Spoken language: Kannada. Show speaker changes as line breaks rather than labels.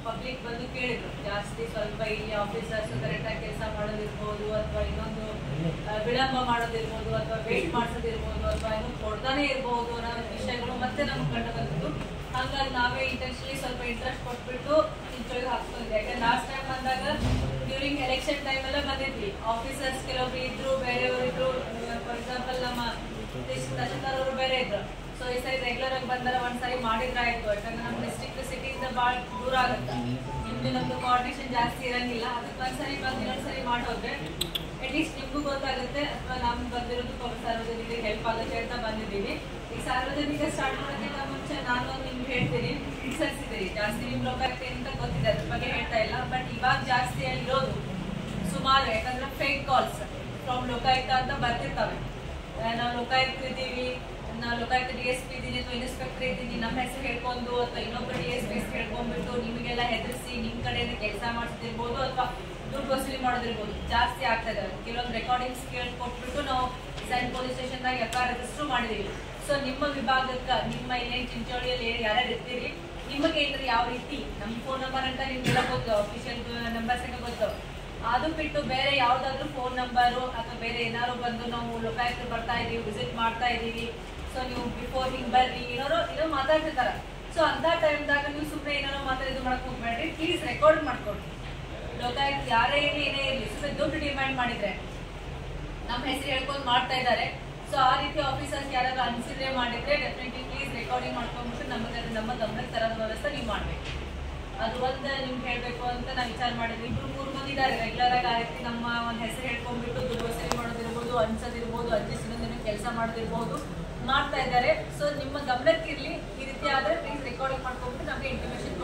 ಪಬ್ಲಿಕ್ ಬಂದು ಕೇಳಿದ್ರು ಜಾಸ್ತಿ ಸ್ವಲ್ಪ ಇಲ್ಲಿ ಆಫೀಸರ್ಸ್ ಕರೆಕ್ಟ್ ಆಗಿ ಕೆಲಸ ಮಾಡೋದಿರ್ಬೋದು ಅಥವಾ ಇನ್ನೊಂದು ಆ, ವಿಳಂಬ ಮಾಡೋದಿರ್ಬೋದು ಅಥವಾ ವೇಟ್ ಮಾಡಿಸೋದಿರ್ಬೋದು ಅಥವಾ ಏನು ಕೊಡ್ತಾನೆ ಇರ್ಬೋದು ಅನ್ನೋ ವಿಷಯಗಳು ಮತ್ತೆ ನಮ್ಗೆ ಕಂಡು ಬಂದಿದ್ದು ಹಾಗಾಗಿ ನಾವೇ ಇಂಟೆನ್ಷನಲಿ ಸ್ವಲ್ಪ ಇಂಟ್ರೆಸ್ಟ್ ಕೊಟ್ಬಿಟ್ಟು ಇಂಟರ್ವ್ಯೂ ಹಾಕ್ಕೊಂಡಿದ್ದೆ ಯಾಕಂದ್ರೆ ಲಾಸ್ಟ್ ಟೈಮ್ ಬಂದಾಗ ಡ್ಯೂರಿಂಗ್ ಎಲೆಕ್ಷನ್ ಟೈಮ್ ಎಲ್ಲ ಬಂದಿದ್ವಿ ಆಫೀಸರ್ಸ್ ಕೆಲವೊಬ್ರು ಇದ್ರು ಬೇರೆಯವರು ಇದ್ರು ಫಾರ್ ಎಕ್ಸಾಂಪಲ್ ನಮ್ಮ ತಹಶೀಲ್ದಾರ್ ಅವರು ಬೇರೆ ಇದ್ರು ಸೊ ಈ ಸರಿ ರೆಗ್ಯುಲರ್ ಆಗಿ ಬಂದರೆ ಒಂದ್ಸರಿ ಮಾಡಿದ್ರೆ ಆಯ್ತು ಯಾಕಂದ್ರೆ ನಮ್ಮ ಡಿಸ್ಟ್ರಿಕ್ಟ್ ಸಿಟಿಯಿಂದ ಭಾಳ ದೂರ ಆಗುತ್ತೆ ನಿಮ್ದು ನಮ್ದು ಕೋಆರ್ಡಿನೇಷನ್ ಜಾಸ್ತಿ ಇರಂಗಿಲ್ಲ ಅದಕ್ಕೆ ಒಂದ್ಸರಿ ಬಂದು ಇನ್ನೊಂದ್ಸರಿ ಮಾಡೋದ್ರೆ ಅಟ್ಲೀಸ್ಟ್ ನಿಮ್ಗೂ ಗೊತ್ತಾಗುತ್ತೆ ಅಥವಾ ನಮ್ಗೆ ಬಂದಿರೋದು ಪಾಪ ಸಾರ್ವಜನಿಕರಿಗೆ ಹೆಲ್ಪ್ ಆಗುತ್ತೆ ಅಂತ ಬಂದಿದ್ದೀವಿ ಈ ಸಾರ್ವಜನಿಕ ಸ್ಟಾರ್ಟ್ ಮಾಡೋದಕ್ಕಿಂತ ಮುಂಚೆ ನಾನು ನಿಮ್ಗೆ ಹೇಳ್ತೀನಿ ವಿಸರಿಸಿದ್ದೀರಿ ಜಾಸ್ತಿ ನಿಮ್ ಲೋಕಾಯುಕ್ತ ಅಂತ ಗೊತ್ತಿದೆ ಅದ್ರ ಬಗ್ಗೆ ಹೇಳ್ತಾ ಇಲ್ಲ ಬಟ್ ಇವಾಗ ಜಾಸ್ತಿ ಇರೋದು ಸುಮಾರು ಯಾಕಂದ್ರೆ ಫೇಕ್ ಕಾಲ್ಸ್ ಫ್ರಮ್ ಲೋಕಾಯುಕ್ತ ಅಂತ ಬರ್ತಿರ್ತವೆ ಆ, ನಾವು ಲೋಕಾಯುಕ್ತರು ಇದ್ದೀವಿ ನಾವು ಲೋಕಾಯುಕ್ತ ಡಿ ಎಸ್ ಪಿ ಇದ್ದೀನಿ ಅಥವಾ ಇನ್ಸ್ಪೆಕ್ಟರ್ ಇದ್ದೀನಿ ನಮ್ಮ ಹೆಸರು ಹೇಳ್ಕೊಂಡು ಅಥವಾ ಇನ್ನೊಬ್ಬರು ಡಿ ಎಸ್ ಪಿ ಹೆಸರು ಹೇಳ್ಕೊಂಡ್ಬಿಟ್ಟು ನಿಮಗೆಲ್ಲ ಹೆದರಿಸಿ ನಿಮ್ಮ ಕಡೆಯಿಂದ ಕೆಲಸ ಮಾಡಿಸ್ತಿರ್ಬೋದು ಅಥವಾ ದುಡ್ಡು ವಸೂಲಿ ಮಾಡೋದಿರ್ಬೋದು ಜಾಸ್ತಿ ಆಗ್ತಾ ಇದಾವೆ ಕೆಲವೊಂದು ರೆಕಾರ್ಡಿಂಗ್ಸ್ ಕೇಳ್ಕೊಟ್ಬಿಟ್ಟು ನಾವು ಸೈನ್ ಪೊಲೀಸ್ ಸ್ಟೇಷನ್ದಾಗ ಎಫ್ ಆರ್ ರಿಜಿಸ್ಟರ್ ಮಾಡಿದೀವಿ ಸೊ ನಿಮ್ಮ ವಿಭಾಗಕ್ಕೆ ನಿಮ್ಮ ಏನೇನು ಚಿಂಚೋಳಿಯಲ್ಲಿ ಯಾರ್ಯಾರು ಇರ್ತೀರಿ ನಿಮಗೆ ಏನ್ರಿ ಯಾವ ರೀತಿ ನಮ್ಮ ಫೋನ್ ನಂಬರ್ ಅಂತ ನಿಮ್ಗೆಲ್ಲ ಗೊತ್ತು ಅಫಿಷಿಯಲ್ ನಂಬರ್ಸ್ ಎಲ್ಲ ಗೊತ್ತು ಅದು ಬಿಟ್ಟು ಬೇರೆ ಯಾವ್ದಾದ್ರು ಫೋನ್ ನಂಬರು ಅಥವಾ ಬೇರೆ ಏನಾದ್ರು ಬಂದು ನಾವು ಲೋಕಾಯುಕ್ತರು ಬರ್ತಾ ಇದೀವಿ ವಿಸಿಟ್ ಮಾಡ್ತಾ ಇದೀವಿ ಸೊ ನೀವು ಬಿಫೋರ್ ಹಿಂಗ್ ಬರ್ರಿ ಏನಾರು ಏನೋ ಮಾತಾಡ್ತಿರ್ತಾರ ಸೊ ಅಂತ ಟೈಮ್ದಾಗ ನೀವು ಸುಮ್ಮನೆ ಏನಾರೋ ಮಾತಾಡಿದ್ದು ಮಾಡಕ್ ಹೋಗ್ಬೇಡ್ರಿ ಪ್ಲೀಸ್ ರೆಕಾರ್ಡ್ ಮಾಡ್ಕೊಡ್ರಿ ಲೋಕಾಯುಕ್ತ ಯಾರೇ ಇರಲಿ ಏನೇ ಇರಲಿ ಸುಮ್ಮನೆ ದುಡ್ಡು ಡಿಮ್ಯಾಂಡ್ ಮಾಡಿದ್ರೆ ನಮ್ಮ ಹೆಸರು ಹೇಳ್ಕೊಂಡು ಮಾಡ್ತಾ ಇದ್ದಾರೆ ಸೊ ಆ ರೀತಿ ಆಫೀಸರ್ಸ್ ಯಾರಾದ್ರೂ ಅನ್ಸಿದ್ರೆ ಮಾಡಿದ್ರೆ ಡೆಫಿನೆಟ್ಲಿ ಪ್ಲೀಸ್ ರೆಕಾರ್ಡಿಂಗ್ ಮಾಡ್ಕೊಂಡ್ಬಿಟ್ಟು ನಮಗೆ ನಮ್ಮ ಗಮನಕ್ಕೆ ತರೋದ ವ್ಯವಸ್ಥೆ ನೀವು ಮಾಡ್ಬೇಕು ಅದು ಒಂದು ನಿಮ್ಗೆ ಹೇಳ್ಬೇಕು ಅಂತ ನಾವು ವಿಚಾರ ಮಾಡಿದ್ವಿ ಇಬ್ರು ಮೂರು ಮಂದಿ ಇದ್ದಾರೆ ರೆಗ್ಯುಲರ್ ಆಗಿ ಆ ರೀತಿ ನಮ್ಮ ಒಂದು ಹೆಸರು ಹೇಳ್ಕೊಂಡ್ಬಿಟ್ಟು ದುಡ್ಡು ವಸೂಲಿ ಮಾಡೋದಿರ್ಬೋದು ಅನ್ಸೋದಿರ್ಬೋದು ಅಡ್ಜಸ್ಟಿನ ಕೆಲಸ ಮಾಡೋದಿರ್ಬೋದು ಮಾಡ್ತಾ ಇದ್ದಾರೆ ಸೊ ನಿಮ್ಮ ಗಮನಕ್ಕೆ ಇರಲಿ ಈ ರೀತಿ ಆದ್ರೆ ಪ್ಲೀಸ್ ರೆಕಾರ್ಡಿಂಗ್ ಮಾಡ್ಕೊಂಡ್ಬಿಟ್ಟು ನಮಗೆ ಇಂಟಿಮೇಷನ್